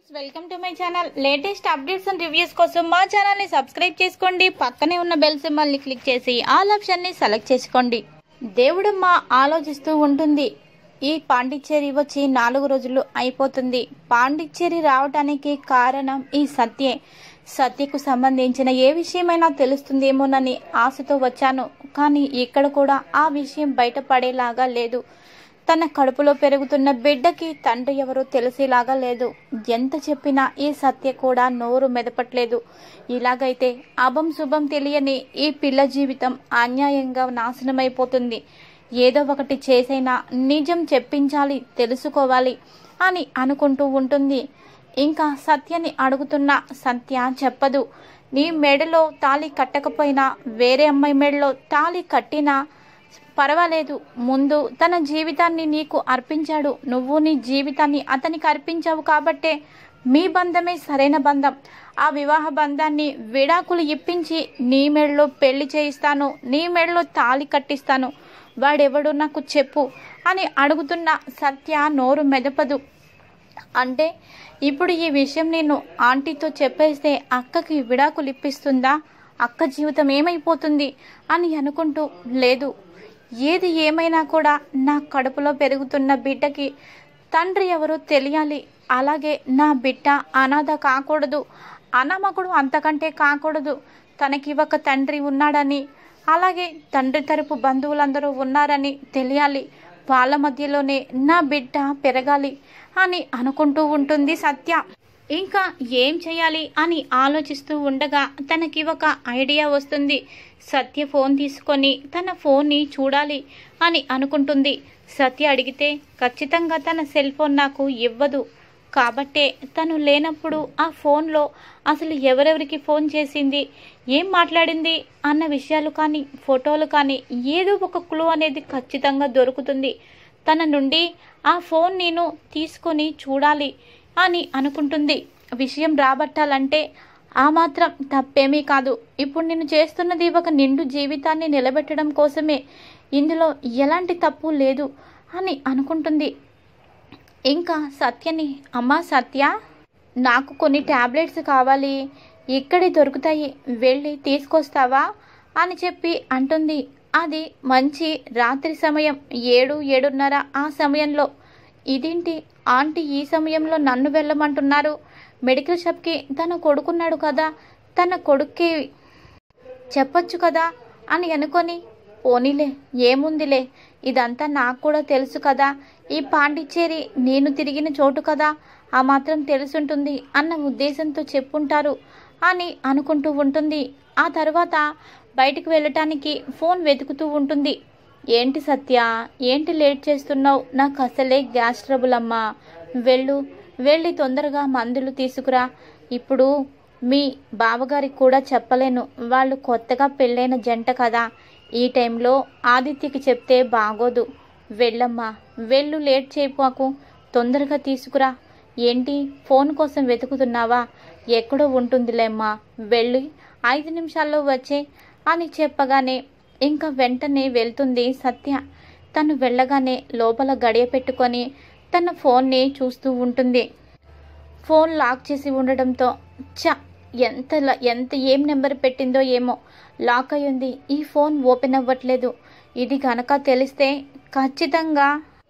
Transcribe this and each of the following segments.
friends welcome to my channel latest updates and reviews కోసం మా ఛానల్ని సబ్స్క్రైబ్ చేసుకోండి పక్కనే ఉన్న బెల్ సింబల్ని క్లిక్ చేసి ఆల్ ఆప్షన్ని సెలెక్ట్ చేసుకోండి దేవుడమ్మ ఆలోచిస్తూ ఉంటుంది ఈ పాండిచ్చేరి వచ్చి నాలుగు రోజులు అయిపోతుంది పాండిచ్చేరి రావటానికి కారణం ఈ సత్యే సత్యకు సంబంధించిన ఏ విషయమైనా తెలుస్తుందేమోనని ఆశతో వచ్చాను కానీ ఇక్కడ కూడా ఆ విషయం బయటపడేలాగా లేదు తన కడుపులో పెరుగుతున్న బిడ్డకి తండ్రి ఎవరో తెలిసేలాగా లేదు ఎంత చెప్పినా ఈ సత్య కూడా నోరు మెదపట్లేదు ఇలాగైతే అభం శుభం తెలియని ఈ పిల్ల జీవితం అన్యాయంగా నాశనమైపోతుంది ఏదో ఒకటి చేసైనా నిజం చెప్పించాలి తెలుసుకోవాలి అని అనుకుంటూ ఉంటుంది ఇంకా సత్యని అడుగుతున్న సత్య చెప్పదు నీ మెడలో తాళి కట్టకపోయినా వేరే అమ్మాయి మెడలో తాళి కట్టినా పర్వాలేదు ముందు తన జీవితాన్ని నీకు అర్పించాడు నువ్వు నీ జీవితాన్ని అతనికి అర్పించావు కాబట్టే మీ బంధమే సరైన బంధం ఆ వివాహ బంధాన్ని విడాకులు ఇప్పించి నీ మెడలో పెళ్లి చేయిస్తాను నీ మెడలో తాళి కట్టిస్తాను వాడెవడు నాకు చెప్పు అని అడుగుతున్న సత్య నోరు మెదపదు అంటే ఇప్పుడు ఈ విషయం నేను ఆంటీతో చెప్పేస్తే అక్కకి విడాకులు ఇప్పిస్తుందా అక్క జీవితం ఏమైపోతుంది అని అనుకుంటూ లేదు ఏది ఏమైనా కూడా నా కడుపులో పెరుగుతున్న బిడ్డకి తండ్రి ఎవరో తెలియాలి అలాగే నా బిడ్డ అనాథ కాకూడదు అనామకుడు అంతకంటే కాకూడదు తనకి ఒక తండ్రి ఉన్నాడని అలాగే తండ్రి తరపు బంధువులందరూ ఉన్నారని తెలియాలి వాళ్ళ మధ్యలోనే నా బిడ్డ పెరగాలి అని అనుకుంటూ ఉంటుంది సత్య ఇంకా ఏం చేయాలి అని ఆలోచిస్తూ ఉండగా తనకి ఒక ఐడియా వస్తుంది సత్య ఫోన్ తీసుకొని తన ఫోన్ని చూడాలి అని అనుకుంటుంది సత్య అడిగితే ఖచ్చితంగా తన సెల్ ఫోన్ నాకు ఇవ్వదు కాబట్టే తను లేనప్పుడు ఆ ఫోన్లో అసలు ఎవరెవరికి ఫోన్ చేసింది ఏం మాట్లాడింది అన్న విషయాలు కానీ ఫోటోలు కానీ ఏదో ఒక క్లూ అనేది ఖచ్చితంగా దొరుకుతుంది తన నుండి ఆ ఫోన్ నేను తీసుకొని చూడాలి అని అనుకుంటుంది విషయం రాబట్టాలంటే ఆ మాత్రం తప్పేమీ కాదు ఇప్పుడు నేను చేస్తున్నది ఒక నిండు జీవితాన్ని నిలబెట్టడం కోసమే ఇందులో ఎలాంటి తప్పు లేదు అని అనుకుంటుంది ఇంకా సత్యని అమ్మా సత్య నాకు కొన్ని ట్యాబ్లెట్స్ కావాలి ఇక్కడే దొరుకుతాయి వెళ్ళి తీసుకొస్తావా అని చెప్పి అంటుంది అది మంచి రాత్రి సమయం ఏడు ఏడున్నర ఆ సమయంలో ఇదేంటి ఆంటీ ఈ సమయంలో నన్ను వెళ్ళమంటున్నారు మెడికల్ షాప్కి తన కొడుకున్నాడు కదా తన కొడుక్కి చెప్పొచ్చు కదా అని అనుకొని పోనీలే ఏముందిలే ఇదంతా నాకు కూడా తెలుసు కదా ఈ పాండిచ్చేరి నేను తిరిగిన చోటు కదా ఆ మాత్రం తెలుసుంటుంది అన్న ఉద్దేశంతో చెప్పుంటారు అని అనుకుంటూ ఉంటుంది ఆ తర్వాత బయటికి వెళ్ళటానికి ఫోన్ వెతుకుతూ ఉంటుంది ఏంటి సత్య ఏంటి లేట్ చేస్తున్నావు నాకు అసలే గ్యాస్ ట్రబుల్ అమ్మా వెళ్ళు వెళ్ళి తొందరగా మందులు తీసుకురా ఇప్పుడు మీ బావగారికి కూడా చెప్పలేను వాళ్ళు కొత్తగా పెళ్ళైన జంట కదా ఈ టైంలో ఆదిత్యకి చెప్తే బాగోదు వెళ్ళమ్మా వెళ్ళు లేట్ చేయపోకు తొందరగా తీసుకురా ఏంటి ఫోన్ కోసం వెతుకుతున్నావా ఎక్కడో ఉంటుందిలేమ్మా వెళ్ళి ఐదు నిమిషాల్లో వచ్చే అని చెప్పగానే ఇంకా వెంటనే వెళ్తుంది సత్య తను వెళ్ళగానే లోపల గడియ పెట్టుకొని తన ఫోన్ని చూస్తూ ఉంటుంది ఫోన్ లాక్ చేసి ఉండడంతో చ ఎంత ల- ఎంత ఏం నెంబర్ పెట్టిందో ఏమో లాక్ అయి ఉంది ఈ ఫోన్ ఓపెన్ అవ్వట్లేదు ఇది కనుక తెలిస్తే ఖచ్చితంగా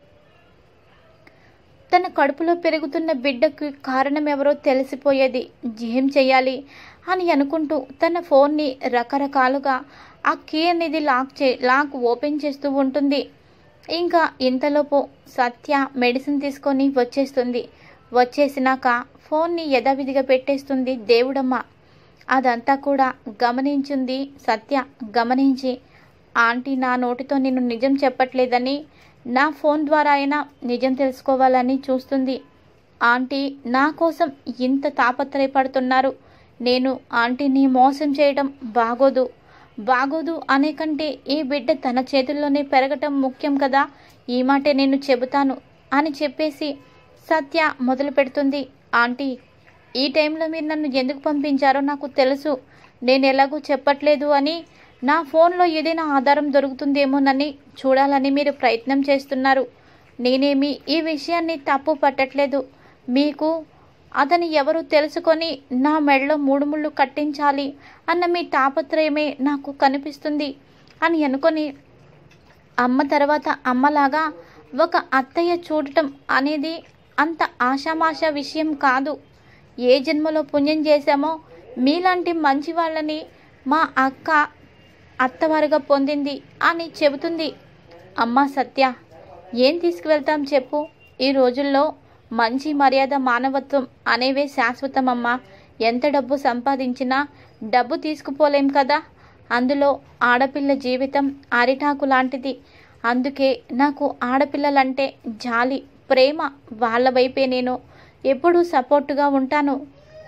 తన కడుపులో పెరుగుతున్న బిడ్డకు కారణం ఎవరో తెలిసిపోయేది ఏం చేయాలి అని అనుకుంటూ తన ఫోన్ని రకరకాలుగా ఆ కీ అనేది లాక్ చే లాక్ ఓపెన్ చేస్తూ ఉంటుంది ఇంకా ఇంతలోపు సత్య మెడిసిన్ తీసుకొని వచ్చేస్తుంది వచ్చేసినాక ఫోన్ని యథావిధిగా పెట్టేస్తుంది దేవుడమ్మ అదంతా కూడా గమనించింది సత్య గమనించి ఆంటీ నా నోటితో నేను నిజం చెప్పట్లేదని నా ఫోన్ ద్వారా అయినా నిజం తెలుసుకోవాలని చూస్తుంది ఆంటీ నా కోసం ఇంత తాపత్రయపడుతున్నారు నేను ఆంటీని మోసం చేయడం బాగోదు బాగోదు అనే కంటే ఈ బిడ్డ తన చేతుల్లోనే పెరగటం ముఖ్యం కదా ఈ మాటే నేను చెబుతాను అని చెప్పేసి సత్య మొదలు పెడుతుంది ఆంటీ ఈ టైంలో మీరు నన్ను ఎందుకు పంపించారో నాకు తెలుసు నేను ఎలాగో చెప్పట్లేదు అని నా ఫోన్లో ఏదైనా ఆధారం దొరుకుతుందేమోనని చూడాలని మీరు ప్రయత్నం చేస్తున్నారు నేనేమి ఈ విషయాన్ని తప్పు పట్టట్లేదు మీకు అతని ఎవరు తెలుసుకొని నా మెడలో మూడు ముళ్ళు కట్టించాలి అన్న మీ తాపత్రయమే నాకు కనిపిస్తుంది అని అనుకొని అమ్మ తర్వాత అమ్మలాగా ఒక అత్తయ్య చూడటం అనేది అంత ఆషామాష విషయం కాదు ఏ జన్మలో పుణ్యం చేశామో మీలాంటి మంచి వాళ్ళని మా అక్క అత్తవారుగా పొందింది అని చెబుతుంది అమ్మ సత్య ఏం తీసుకువెళ్తాం చెప్పు ఈ రోజుల్లో మంచి మర్యాద మానవత్వం అనేవే శాశ్వతమమ్మా ఎంత డబ్బు సంపాదించినా డబ్బు తీసుకుపోలేం కదా అందులో ఆడపిల్ల జీవితం అరిటాకు లాంటిది అందుకే నాకు ఆడపిల్లలంటే జాలి ప్రేమ వాళ్ళ వైపే నేను ఎప్పుడూ సపోర్టుగా ఉంటాను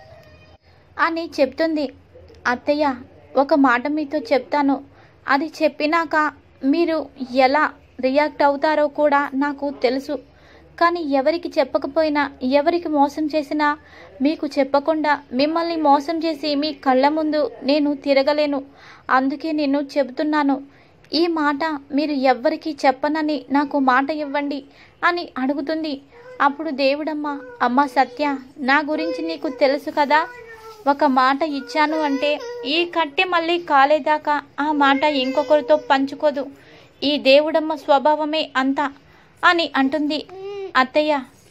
అని చెప్తుంది అత్తయ్య ఒక మాట మీతో చెప్తాను అది చెప్పినాక మీరు ఎలా రియాక్ట్ అవుతారో కూడా నాకు తెలుసు కానీ ఎవరికి చెప్పకపోయినా ఎవరికి మోసం చేసినా మీకు చెప్పకుండా మిమ్మల్ని మోసం చేసి మీ కళ్ళ ముందు నేను తిరగలేను అందుకే నేను చెబుతున్నాను ఈ మాట మీరు ఎవ్వరికీ చెప్పనని నాకు మాట ఇవ్వండి అని అడుగుతుంది అప్పుడు దేవుడమ్మ అమ్మ సత్య నా గురించి నీకు తెలుసు కదా ఒక మాట ఇచ్చాను అంటే ఈ కట్టె మళ్ళీ కాలేదాకా ఆ మాట ఇంకొకరితో పంచుకోదు ఈ దేవుడమ్మ స్వభావమే అంత అని అంటుంది అత్తయ్య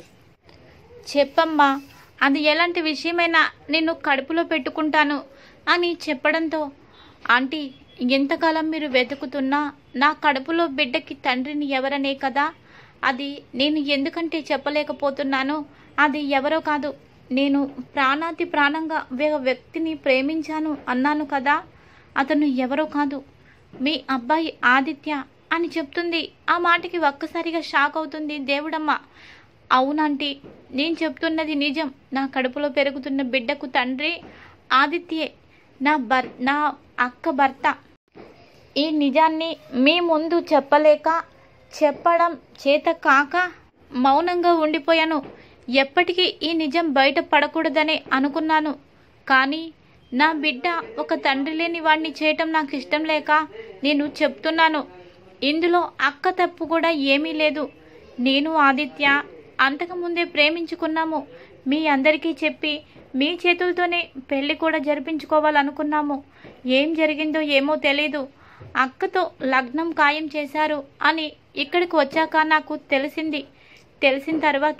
చెప్పమ్మా అది ఎలాంటి విషయమైనా నిన్ను కడుపులో పెట్టుకుంటాను అని చెప్పడంతో ఆంటీ ఎంతకాలం మీరు వెతుకుతున్నా నా కడుపులో బిడ్డకి తండ్రిని ఎవరనే కదా అది నేను ఎందుకంటే చెప్పలేకపోతున్నానో అది ఎవరో కాదు నేను ప్రాణాతి ప్రాణంగా ఒక వ్యక్తిని ప్రేమించాను అన్నాను కదా అతను ఎవరో కాదు మీ అబ్బాయి ఆదిత్య అని చెప్తుంది ఆ మాటకి ఒక్కసారిగా షాక్ అవుతుంది దేవుడమ్మ అవునంటీ నేను చెప్తున్నది నిజం నా కడుపులో పెరుగుతున్న బిడ్డకు తండ్రి ఆదిత్యే నా భర్ నా అక్క భర్త ఈ నిజాన్ని మీ ముందు చెప్పలేక చెప్పడం చేత కాక మౌనంగా ఉండిపోయాను ఎప్పటికీ ఈ నిజం బయట పడకూడదనే అనుకున్నాను కానీ నా బిడ్డ ఒక తండ్రి లేని వాడిని చేయటం నాకు ఇష్టం లేక నేను చెప్తున్నాను ఇందులో అక్క తప్పు కూడా ఏమీ లేదు నేను ఆదిత్య అంతకుముందే ప్రేమించుకున్నాము మీ అందరికీ చెప్పి మీ చేతులతోనే పెళ్లి కూడా జరిపించుకోవాలనుకున్నాము ఏం జరిగిందో ఏమో తెలీదు అక్కతో లగ్నం ఖాయం చేశారు అని ఇక్కడికి వచ్చాక నాకు తెలిసింది తెలిసిన తర్వాత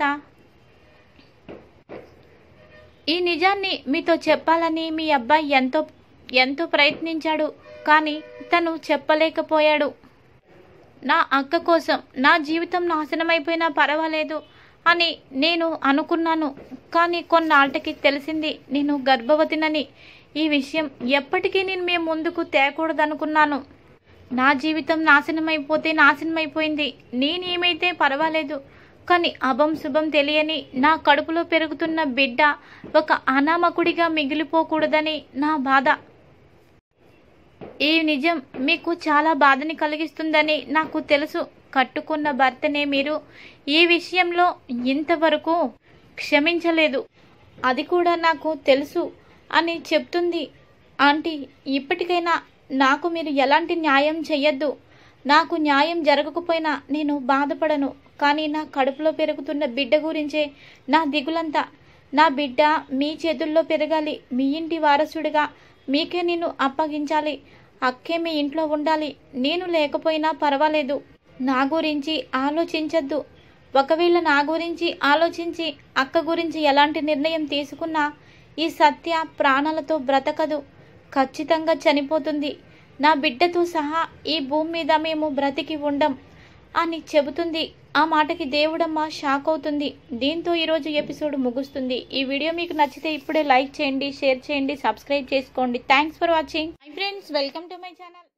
ఈ నిజాన్ని మీతో చెప్పాలని మీ అబ్బాయి ఎంతో ఎంతో ప్రయత్నించాడు కానీ తను చెప్పలేకపోయాడు నా అక్క కోసం నా జీవితం నాశనమైపోయినా పర్వాలేదు అని నేను అనుకున్నాను కానీ కొన్నాళ్ళకి తెలిసింది నేను గర్భవతినని ఈ విషయం ఎప్పటికీ నేను మీ ముందుకు తేకూడదనుకున్నాను నా జీవితం నాశనమైపోతే నాశనమైపోయింది నేనేమైతే పర్వాలేదు కానీ అభం శుభం తెలియని నా కడుపులో పెరుగుతున్న బిడ్డ ఒక అనామకుడిగా మిగిలిపోకూడదని నా బాధ ఈ నిజం మీకు చాలా బాధని కలిగిస్తుందని నాకు తెలుసు కట్టుకున్న భర్తనే మీరు ఈ విషయంలో ఇంతవరకు క్షమించలేదు అది కూడా నాకు తెలుసు అని చెప్తుంది ఆంటీ ఇప్పటికైనా నాకు మీరు ఎలాంటి న్యాయం చెయ్యొద్దు నాకు న్యాయం జరగకపోయినా నేను బాధపడను కానీ నా కడుపులో పెరుగుతున్న బిడ్డ గురించే నా దిగులంతా నా బిడ్డ మీ చేతుల్లో పెరగాలి మీ ఇంటి వారసుడిగా మీకే నేను అప్పగించాలి అక్కే మీ ఇంట్లో ఉండాలి నేను లేకపోయినా పర్వాలేదు నా గురించి ఆలోచించద్దు ఒకవేళ నా గురించి ఆలోచించి అక్క గురించి ఎలాంటి నిర్ణయం తీసుకున్నా ఈ సత్య ప్రాణాలతో బ్రతకదు ఖచ్చితంగా చనిపోతుంది నా బిడ్డతో సహా ఈ భూమి మీద మేము బ్రతికి ఉండం అని చెబుతుంది ఆ మాటకి దేవుడమ్మ షాక్ అవుతుంది దీంతో ఈరోజు ఎపిసోడ్ ముగుస్తుంది ఈ వీడియో మీకు నచ్చితే ఇప్పుడే లైక్ చేయండి షేర్ చేయండి సబ్స్క్రైబ్ చేసుకోండి thanks for watching my friends welcome to my channel